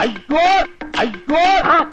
ஐயோ ஐயோ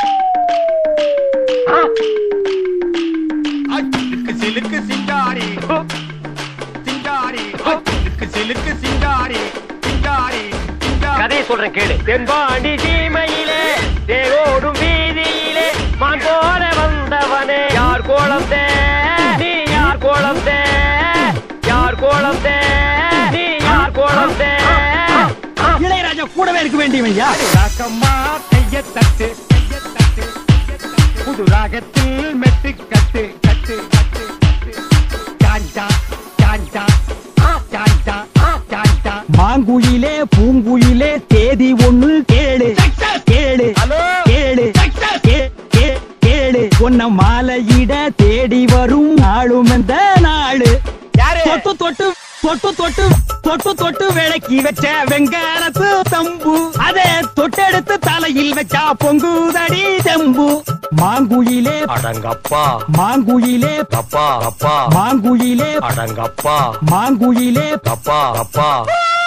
சிலுக்கு சிலுக்கு சிங்காரி சிங்காரி சிலுக்கு சிலுக்கு சிங்காரி சிங்காரி சிங்காரி கதையை சொல்றேன் கேளு தென்பாண்டி சீமையிலே தேரோடும் வீதியிலே மான் போல வந்தவனே யார் கோலம் தே நீ யார் கோலம் தே யார் கோலம் தே நீ யார் கோலம் தே இளையராஜா கூடவே இருக்க வேண்டியவையா ராக்கம்மா கைய தட்டு கைய தட்டு புது ராகத்தில் மெட்டு கட்டு கட்டு கட்டு கட்டு சாஞ்சா சாஞ்சா சாஞ்சா சாஞ்சா மாங்குயிலே பூங்குயிலே தேதி ஒண்ணு கேளு கேளு கேளு கே- கே- கேளு உன்ன மாலையிட தேடி வரும் நாளும் இந்த நாளு தொட்டு தொட்டு தொட்டு தொட்டு தொட்டு தொட்டு விளக்கி வச்ச வெங்காலத்து தம்பு அதே தொட்டெடுத்து தலையில் வச்சா பொங்குதடி செம்பு மாங்குயிலே அடங்கப்பா மாங்குயிலே அப்பா அப்பா மாங்குயிலே அடங்கப்பா மாங்குயிலே அப்பா அப்பா